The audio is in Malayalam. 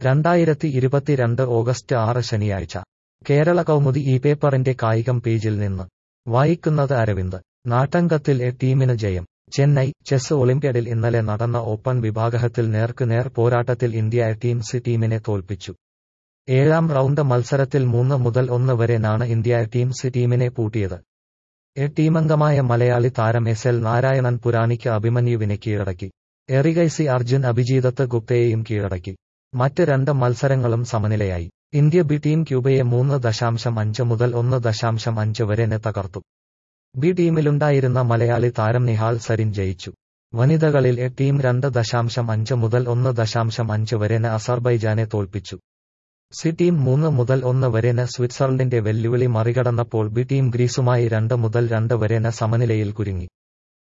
രണ്ടായിരത്തി ഇരുപത്തിരണ്ട് ഓഗസ്റ്റ് ആറ് ശനിയാഴ്ച കേരള കൗമുദി ഈ പേപ്പറിന്റെ കായികം പേജിൽ നിന്ന് വായിക്കുന്നത് അരവിന്ദ് നാട്ടങ്കത്തിൽ എ ടീമിന് ജയം ചെന്നൈ ചെസ് ഒളിമ്പ്യാഡിൽ ഇന്നലെ നടന്ന ഓപ്പൺ വിഭാഗത്തിൽ നേർക്ക് നേർ പോരാട്ടത്തിൽ ഇന്ത്യ എ ടീം സി ടീമിനെ തോൽപ്പിച്ചു ഏഴാം റൗണ്ട് മത്സരത്തിൽ മൂന്ന് മുതൽ ഒന്ന് വരെനാണ് ഇന്ത്യ എ ടീം സി ടീമിനെ പൂട്ടിയത് എ ടീമംഗമായ മലയാളി താരം എസ് എൽ നാരായണൻ പുരാണിക്ക് അഭിമന്യുവിനെ കീഴടക്കി എറിഗൈസി അർജുൻ അഭിജീതത്ത് ഗുപ്തയെയും കീഴടക്കി മറ്റ് രണ്ട് മത്സരങ്ങളും സമനിലയായി ഇന്ത്യ ബി ടീം ക്യൂബയെ മൂന്ന് ദശാംശം അഞ്ച് മുതൽ ഒന്ന് ദശാംശം അഞ്ച് വരെന് തകർത്തു ബി ടീമിലുണ്ടായിരുന്ന മലയാളി താരം നിഹാൾ സരിൻ ജയിച്ചു വനിതകളിൽ എ ടീം രണ്ട് ദശാംശം അഞ്ച് മുതൽ ഒന്ന് ദശാംശം അഞ്ച് വരെന് അസർബൈജാനെ തോൽപ്പിച്ചു സി ടീം മൂന്ന് മുതൽ ഒന്ന് വരെന് സ്വിറ്റ്സർലൻഡിന്റെ വെല്ലുവിളി മറികടന്നപ്പോൾ ബി ടീം ഗ്രീസുമായി രണ്ട് മുതൽ രണ്ട് വരെന് സമനിലയിൽ കുരുങ്ങി